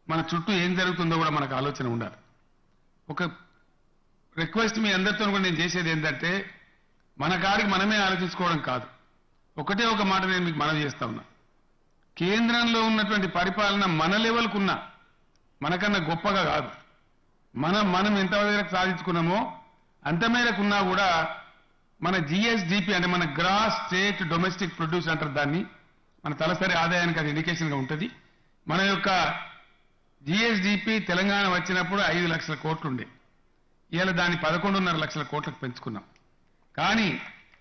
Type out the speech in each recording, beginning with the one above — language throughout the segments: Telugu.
మన చుట్టూ ఏం జరుగుతుందో కూడా మనకు ఆలోచన ఉండాలి ఒక రిక్వెస్ట్ మీ అందరితో కూడా నేను చేసేది ఏంటంటే మన కాడికి మనమే ఆలోచించుకోవడం కాదు ఒకటే ఒక మాట నేను మీకు మనవి చేస్తా ఉన్నా కేంద్రంలో ఉన్నటువంటి పరిపాలన మన లెవెల్కు ఉన్నా మనకన్నా గొప్పగా కాదు మనం మనం ఎంత మేరకు సాధించుకున్నామో అంత మేరకు ఉన్నా కూడా మన జిఎస్డిపి అంటే మన గ్రాస్ స్టేట్ డొమెస్టిక్ ప్రొడ్యూస్ అంటారు దాన్ని మన తలసరి ఆదాయానికి అది ఇండికేషన్ గా ఉంటుంది మన యొక్క జిఎస్డిపి తెలంగాణ వచ్చినప్పుడు ఐదు లక్షల కోట్లు ఉండే ఇవాళ దాన్ని పదకొండున్నర లక్షల కోట్లకు పెంచుకున్నాం కానీ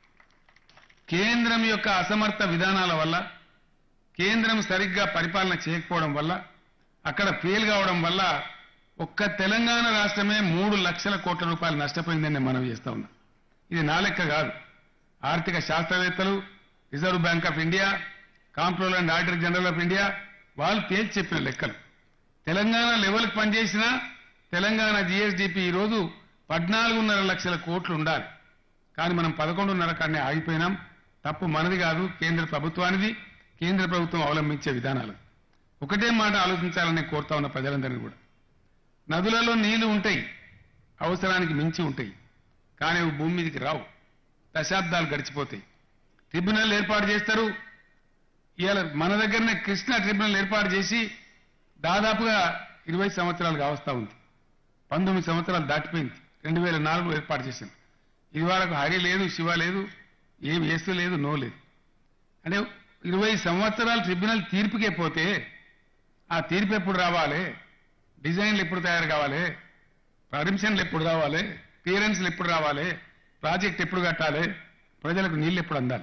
కేంద్రం యొక్క అసమర్థ విధానాల వల్ల కేంద్రం సరిగ్గా పరిపాలన చేయకపోవడం వల్ల అక్కడ ఫెయిల్ కావడం వల్ల ఒక్క తెలంగాణ రాష్ట్రమే మూడు లక్షల కోట్ల రూపాయలు నష్టపోయిందని నేను మనవి చేస్తా ఉన్నా ఇది నా లెక్క కాదు ఆర్థిక శాస్త్రవేత్తలు reserve bank of India comptroller and auditor general of India వాళ్ళు తేల్చి చెప్పిన లెక్కలు తెలంగాణ లెవెల్కి పనిచేసిన తెలంగాణ జిఎస్డిపి ఈ రోజు పద్నాలుగున్నర లక్షల కోట్లు ఉండాలి కానీ మనం పదకొండున్నర కాడనే ఆగిపోయినాం తప్పు మనది కాదు కేంద్ర ప్రభుత్వానిది కేంద్ర ప్రభుత్వం అవలంబించే విధానాలు ఒకటే మాట ఆలోచించాలని కోరుతా ఉన్న ప్రజలందరినీ కూడా నదులలో నీళ్లు ఉంటాయి అవసరానికి మించి ఉంటాయి కానీ అవి భూమి మీదకి రావు దశాబ్దాలు గడిచిపోతాయి ట్రిబ్యునల్ ఏర్పాటు చేస్తారు ఇవాళ మన దగ్గరనే కృష్ణా ట్రిబ్యునల్ ఏర్పాటు చేసి దాదాపుగా ఇరవై సంవత్సరాలు కావస్తా ఉంది పంతొమ్మిది సంవత్సరాలు దాటిపోయింది రెండు వేల నాలుగులో ఏర్పాటు చేసింది ఇది వరకు హరి లేదు శివ లేదు ఏం వేస్తూ లేదు నో లేదు అంటే ఇరవై సంవత్సరాలు ట్రిబ్యునల్ తీర్పుకే పోతే ఆ తీర్పు ఎప్పుడు రావాలి డిజైన్లు ఎప్పుడు తయారు కావాలి పర్మిషన్లు ఎప్పుడు రావాలి క్లియరెన్స్లు ఎప్పుడు రావాలి ప్రాజెక్ట్ ఎప్పుడు కట్టాలి ప్రజలకు నీళ్లు ఎప్పుడు అందాలి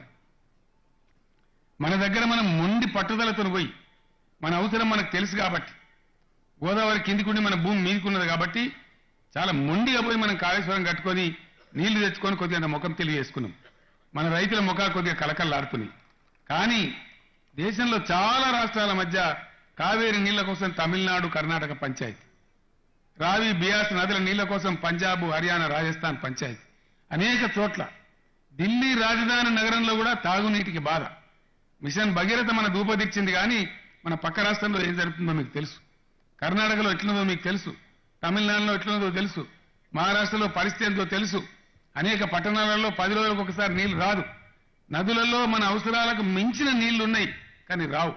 మన దగ్గర మనం మొండి పట్టుదలతో పోయి మన అవసరం మనకు తెలుసు కాబట్టి గోదావరి కిందికుండి మన భూమి మీదికున్నది కాబట్టి చాలా మొండిగా పోయి మనం కాళేశ్వరం కట్టుకొని నీళ్లు తెచ్చుకొని కొద్దిగా ముఖం తెలియజేసుకున్నాం మన రైతుల ముఖాలు కొద్దిగా కలకల్లాడుతున్నాయి కానీ దేశంలో చాలా రాష్ట్రాల మధ్య కావేరి నీళ్ల కోసం తమిళనాడు కర్ణాటక పంచాయతీ రావి బియాస్ నదుల నీళ్ల కోసం పంజాబ్ హర్యానా రాజస్థాన్ పంచాయతీ అనేక చోట్ల ఢిల్లీ రాజధాని నగరంలో కూడా తాగునీటికి బాధ మిషన్ భగీరథ మన దూపదిచ్చింది కానీ మన పక్క రాష్ట్రంలో ఏం జరుగుతుందో మీకు తెలుసు కర్ణాటకలో ఎట్లుందో మీకు తెలుసు తమిళనాడులో ఎట్లుందో తెలుసు మహారాష్ట్రలో పరిస్థితి ఏందో తెలుసు అనేక పట్టణాలలో పది రోజులకు ఒకసారి నీళ్లు రాదు నదులలో మన అవసరాలకు మించిన నీళ్లు ఉన్నాయి కానీ రావు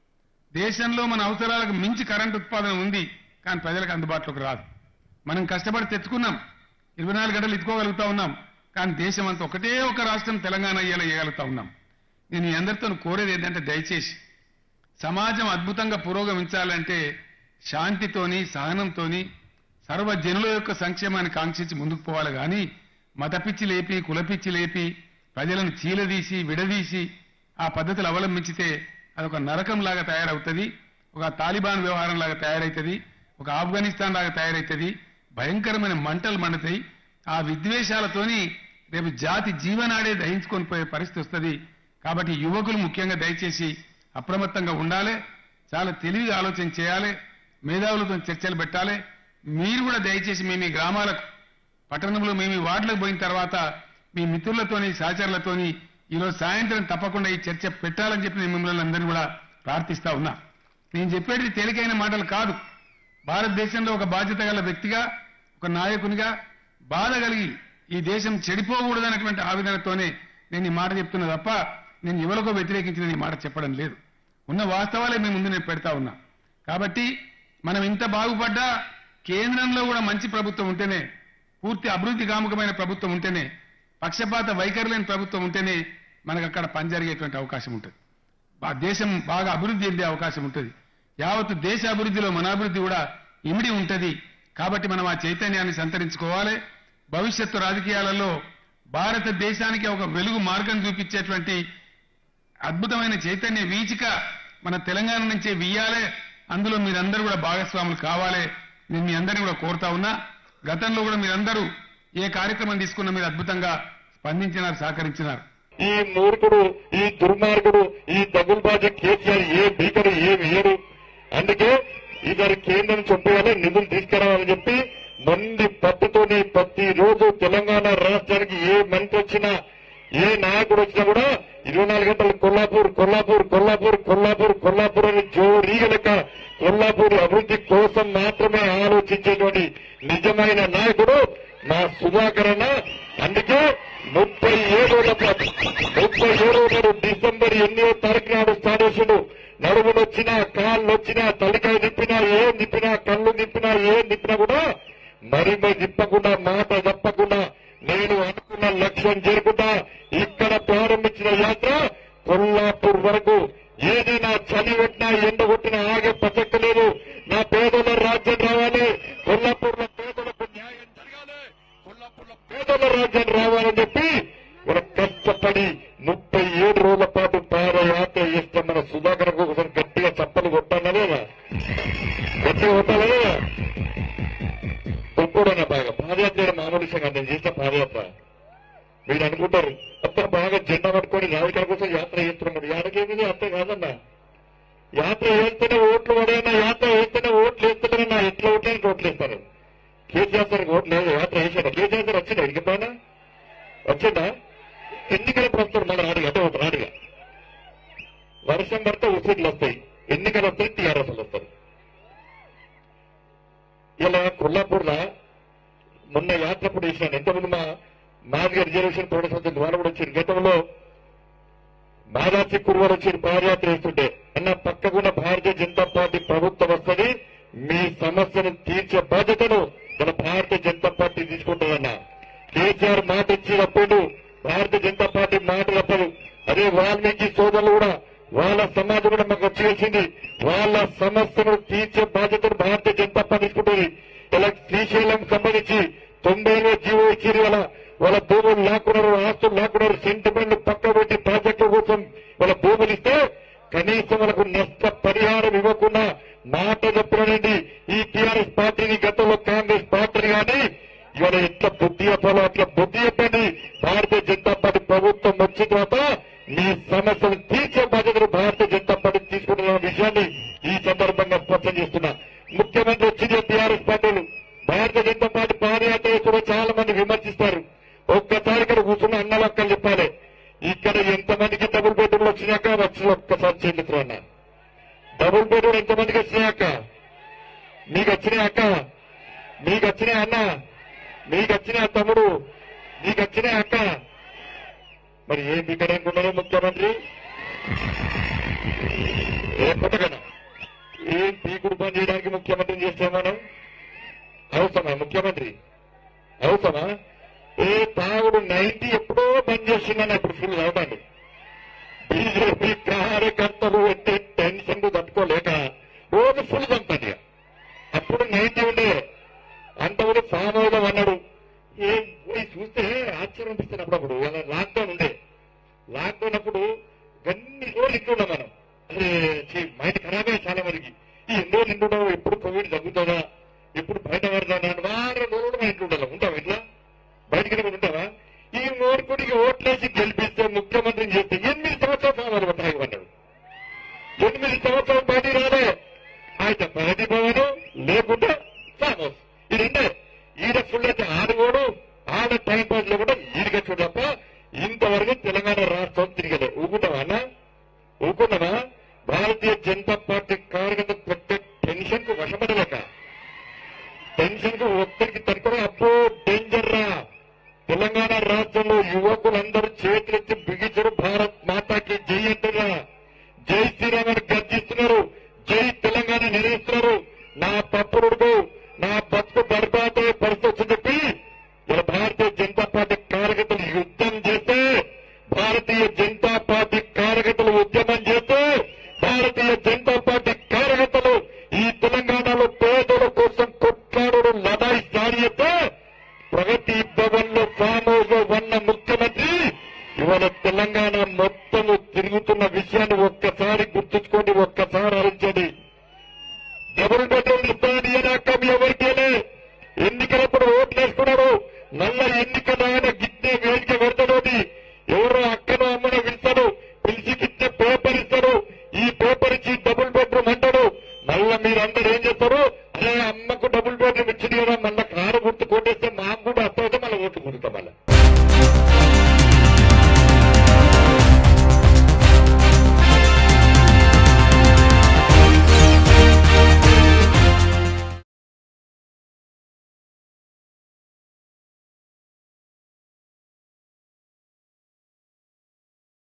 దేశంలో మన అవసరాలకు మించి కరెంట్ ఉత్పాదన ఉంది కానీ ప్రజలకు అందుబాటులోకి రాదు మనం కష్టపడి తెచ్చుకున్నాం ఇరవై నాలుగు గంటలు ఇచ్చుకోగలుగుతా ఉన్నాం కానీ దేశం అంతా ఒకటే ఒక రాష్ట్రం తెలంగాణ అయ్యేలా చేయగలుగుతా ఉన్నాం నేను మీ అందరితో కోరేది ఏంటంటే దయచేసి సమాజం అద్భుతంగా పురోగమించాలంటే శాంతితోని సహనంతోని సర్వజనుల యొక్క సంక్షేమాన్ని కాంక్షించి ముందుకు పోవాలి కానీ మతపిచ్చి లేపి కులపిచ్చి లేపి ప్రజలను చీలదీసి విడదీసి ఆ పద్ధతులు అవలంబించితే అదొక నరకం లాగా తయారవుతుంది ఒక తాలిబాన్ వ్యవహారం లాగా తయారవుతుంది ఒక ఆఫ్ఘనిస్తాన్ లాగా తయారవుతుంది భయంకరమైన మంటలు మండుతాయి ఆ విద్వేషాలతోని రేపు జాతి జీవనాడే దహించుకొని పోయే పరిస్థితి వస్తుంది కాబట్టి యువకులు ముఖ్యంగా దయచేసి అప్రమత్తంగా ఉండాలి చాలా తెలివిగా ఆలోచన చేయాలి మేధావులతో చర్చలు పెట్టాలి మీరు కూడా దయచేసి మీ మీ గ్రామాలకు పట్టణంలో మీ మీ వార్డులకు పోయిన తర్వాత మీ మిత్రులతోని సహచరులతోని ఈరోజు సాయంత్రం తప్పకుండా ఈ చర్చ పెట్టాలని చెప్పి నేను మిమ్మల్ని అందరినీ కూడా ప్రార్థిస్తా ఉన్నా నేను చెప్పేది తేలికైన మాటలు కాదు భారతదేశంలో ఒక బాధ్యత గల వ్యక్తిగా ఒక నాయకునిగా బాధ కలిగి ఈ దేశం చెడిపోకూడదన్నటువంటి ఆవేదనతోనే నేను ఈ మాట చెప్తున్నా తప్ప నేను ఎవరికో వ్యతిరేకించి నేను ఈ మాట చెప్పడం లేదు ఉన్న వాస్తవాలే మీ ముందు నేను పెడతా ఉన్నా కాబట్టి మనం ఇంత బాగుపడ్డా కేంద్రంలో కూడా మంచి ప్రభుత్వం ఉంటేనే పూర్తి అభివృద్ధి కాముకమైన ప్రభుత్వం ఉంటేనే పక్షపాత వైఖరి లేని ప్రభుత్వం ఉంటేనే మనకు అక్కడ పని జరిగేటువంటి అవకాశం ఉంటుంది బా- దేశం బాగా అభివృద్ధి చెందే అవకాశం ఉంటుంది యావత్ దేశ అభివృద్ధిలో మన అభివృద్ధి కూడా ఇమిడి ఉంటది కాబట్టి మనం ఆ చైతన్యాన్ని సంతరించుకోవాలి భవిష్యత్తు రాజకీయాలలో భారతదేశానికి ఒక వెలుగు మార్గం చూపించేటువంటి అద్భుతమైన చైతన్య వీచిక మన తెలంగాణ నుంచే వీయాలే అందులో మీరందరూ కూడా భాగస్వాములు కావాలి నేను మీ అందరినీ కూడా కోరుతా ఉన్నా గతంలో కూడా మీరందరూ ఏ కార్యక్రమం తీసుకున్నా మీరు అద్భుతంగా స్పందించినారు సహకరించినారు ఈ మూర్ఖుడు ఈ దుర్మార్గుడు ఈ దగులుబాజ కేసీఆర్ ఏ భీకరు ఏ వేయడు అందుకే ఇద్దరు కేంద్రం చొప్పాలి నిధులు తీసుకురావాలని చెప్పి మొండి పట్టుతోని ప్రతి రోజు తెలంగాణ రాష్ట్రానికి ఏ మంత్రి వచ్చినా ఏ నాయకుడు వచ్చినా కూడా ఇరవై నాలుగు గంటలు కొల్లాపూర్ కొల్లాపూర్ కొల్లాపూర్ కొల్లాపూర్ కొల్లాపూర్ అని జోరీగ లెక్క కొల్లాపూర్ అభివృద్ధి కోసం మాత్రమే ఆలోచించేటువంటి నిజమైన నాయకుడు మా సుధాకర్ అన్న అందుకే ముప్పై ఏడోళ్ల పాటు ముప్పై ఏడో నాడు డిసెంబర్ ఎనిమిదో తారీఖు నాడు స్టార్ట్ చేసిండు నడుములు వచ్చినా కాళ్ళు వచ్చినా తలికాయ నిప్పినా ఏం నిప్పినా కళ్ళు నిప్పినా ఏం నిప్పినా కూడా మరి మరి తిప్పకుండా మాట తప్పకుండా నేను అనుకున్న లక్ష్యం చేరుకుంటా ఇక్కడ ప్రారంభించిన యాత్ర కొల్లాపూర్ వరకు ఏదైనా చలి కొట్టినా ఎండ కొట్టినా ఆగే ప్రసక్తి లేదు నా పేదల రాజ్యం రావాలి కొల్లాపూర్లో పేదలకు న్యాయం జరగాలి కొల్లాపూర్లో పేదల రాజ్యం రావాలని చెప్పి మన కష్టపడి ముప్పై ఏడు రోజుల పాటు పాదయాత్ర చేస్తే మన సుధాకర్ కోసం గట్టిగా చప్పలు కొట్టాలా లేదా గట్టిగా కొట్టాలా లేదా తొక్కుడన్న బాగా పాదయాత్ర చేయడం మామూలు విషయం కాదు నేను చేసిన పాదయాత్ర మీరు అనుకుంటారు అప్పుడు బాగా జెండా పట్టుకొని రాజకీయాల కోసం యాత్ర చేస్తున్నాడు యాడకేమిది అంతే కాదన్నా యాత్ర చేస్తేనే ఓట్లు పడేనా యాత్ర వేస్తేనే ఓట్లు వేస్తేనే ఎట్లా ఓట్లేదు ఓట్లు వేస్తారు కేసీఆర్ సార్ ఓట్లు లేదు యాత్ర వేసాడు కేసీఆర్ సార్ వచ్చిందా ఎడిగిపోయినా వచ్చిందా ఎన్నికలకు వస్తారు మన రాడుగా అంటే ఒక రాడుగా వర్షం పడితే ఉసిడ్లు వస్తాయి ఎన్నికలు వస్తాయి టీఆర్ఎస్ వస్తారు ఇలా కొల్లాపూర్లో మొన్న యాత్రప్పుడు వేసినాను ఎంతమంది మా మాదిగ రిజర్వేషన్ ప్రొడక్షన్ ద్వారా కూడా వచ్చారు గతంలో మాదాసి కురువారు వచ్చి పాదయాత్ర వేస్తుంటే అన్న పక్కకున్న భారతీయ జనతా పార్టీ ప్రభుత్వం వస్తుంది మీ సమస్యను తీర్చే బాధ్యతను మన భారతీయ జనతా పార్టీ తీసుకుంటుందన్న కేసీఆర్ మాట ఇచ్చినప్పుడు భారతీయ జనతా పార్టీ మాట తప్పదు అదే వాల్మీకి సోదరులు కూడా వాళ్ళ సమాజం కూడా మాకు వచ్చి వచ్చింది వాళ్ళ సమస్యను తీర్చే బాధ్యతను భారతీయ జనతా పార్టీ తీసుకుంటుంది ఇలా శ్రీశైలం సంబంధించి తొంభైలో జీవో ఇచ్చింది వాళ్ళ వాళ్ళ భూములు లాక్కున్నారు ఆస్తులు లాక్కున్నారు సెంటిమెంట్ పక్క పెట్టి ప్రాజెక్టుల కోసం వాళ్ళ భూములు ఇస్తే కనీసం వాళ్ళకు నష్ట పరిహారం ఇవ్వకుండా మాట చెప్పినండి ఈ టీఆర్ఎస్ పార్టీని గతంలో కాంగ్రెస్ పార్టీని కానీ ఇవాళ ఎట్లా బుద్ధి చెప్పాలో అట్లా బుద్ధి చెప్పండి భారతీయ జనతా పార్టీ ప్రభుత్వం వచ్చిన తర్వాత మీ సమస్యలు తీర్చే బాధ్యతను భారతీయ జనతా పార్టీ తీసుకుంటున్న విషయాన్ని ఈ సందర్భంగా స్పష్టం చేస్తున్నా ముఖ్యమంత్రి వచ్చింది టీఆర్ఎస్ పార్టీలు భారతీయ జనతా పార్టీ పాదయాత్ర చేస్తున్న చాలా మంది విమర్శిస్తారు ఒక్కసారి ఇక్కడ కూర్చున్న అన్నలక్కలు చెప్పాలి ఇక్కడ ఎంతమందికి డబుల్ బెడ్రూమ్లు వచ్చినాక వచ్చిన ఒక్కసారి చెల్లితున్నా అన్న డబుల్ బెడ్రూమ్ ఎంతమందికి వచ్చినాయక్క మీకు వచ్చినాయి అక్క మీకు వచ్చినాయి అన్న మీకు వచ్చినాయి తమ్ముడు మీకు వచ్చినాయి అక్క మరి ఏం ఇక్కడ అనుకున్నారు ముఖ్యమంత్రి ఏ పుట్టగన ఏం పీకుడు పని చేయడానికి ముఖ్యమంత్రిని చేస్తే మనం అవసరమా ముఖ్యమంత్రి అవసరమా ఏ తాగుడు నైన్టీ ఎప్పుడో బంద్ చేసిందని అప్పుడు ఫుల్ అవుతాడు బీజేపీ కార్యకర్తలు పెట్టే టెన్షన్ తట్టుకోలేక రోజు ఫుల్ చంపండి అప్పుడు నైన్టీ ఉండే అంతకుముందు ఫామ్ హౌస్ అన్నాడు ఏ పోయి చూస్తే ఆశ్చర్యం అనిపిస్తుంది అప్పుడప్పుడు ఇలా లాక్డౌన్ ఉండే లాక్డౌన్ అప్పుడు గన్ని రోజులు ఇంటున్నాం మనం అరే ఛీ, మైండ్ ఖరాబే చాలా మందికి ఈ ఎన్నో నిండున్నావు ఎప్పుడు కోవిడ్ తగ్గుతుందా ఎప్పుడు బయట పడతానా అని వారం రోజులు మా ఇంట్లో ఉండాలి ఉంటావా ఇట్లా బయటికి వెళ్ళి ఉంటావా ఈ మూర్ఖుడికి ఓట్లేసి గెలిపిస్తే ముఖ్యమంత్రిని చేస్తే ఎనిమిది సంవత్సరాలు సామాను పట్టాయమన్నాడు ఎనిమిది సంవత్సరాలు బయట రాలే ఆయన ప్రగతి భవనం లేకుండా సామోస్ ఈ రెండే ఈడ ఫుల్ అయితే ఆడుకోడు ఆడ టైం పాస్ లో కూడా ఈడిగచ్చు తప్ప ఇంతవరకు తెలంగాణ రాష్ట్రం తిరగలే ఊకుంటావా అన్న ఊకున్నావా భారతీయ జనతా పార్టీ కార్యకర్త పెట్టే టెన్షన్ కు వశపడలేక టెన్షన్ కు ఒత్తిడికి తట్టుకుని అబ్బో డేంజర్ రా తెలంగాణ రాష్ట్రంలో యువకులందరూ చేతులెత్తి బిగించరు భారత్ మాతాకి జై అంటున్నా జై శ్రీరామ్ అని గర్జిస్తున్నారు జై తెలంగాణ నిర్వహిస్తున్నారు నా తప్పుడుకు నా బతుకు బర్బాదే పరిస్థితి వచ్చి చెప్పి ఇలా భారతీయ జనతా పార్టీ కార్యకర్తలు యుద్ధం చేస్తే భారతీయ జనతా పార్టీ కార్యకర్తలు ఉద్యమం చేస్తే భారతీయ జనతా పార్టీ కార్యకర్తలు ఈ తెలంగాణలో పేదల కోసం కొట్లాడడం లడాయి జారీ చేస్తే ప్రగతి భవన్ లో ఫామ్ హౌస్ లో ఉన్న ముఖ్యమంత్రి ఇవాళ తెలంగాణ మొత్తము తిరుగుతున్న విషయాన్ని ఒక్కసారి గుర్తుంచుకోండి ఒక్కసారి ఆలోచించండి డబుల్ బెడ్రూమ్ ఇస్తానని ఏనాక మీ ఎవరికేలే ఎన్నికలప్పుడు ఓట్లు వేసుకున్నారు నల్ల ఎన్నికల ఆయన గిట్టే వేదిక పెడతాడోది ఎవరో అక్కనో అమ్మనో పిలుస్తాడు పిలిచి గిట్టే పేపర్ ఇస్తాడు ఈ పేపర్ ఇచ్చి డబుల్ బెడ్రూమ్ అంటాడు మళ్ళా మీరందరూ ఏం చేస్తారు అరే అమ్మకు డబుల్ బెడ్రూమ్ ఇచ్చింది కదా మళ్ళా కారు గుర్తు కొట్టేస్తే మాకు కూడా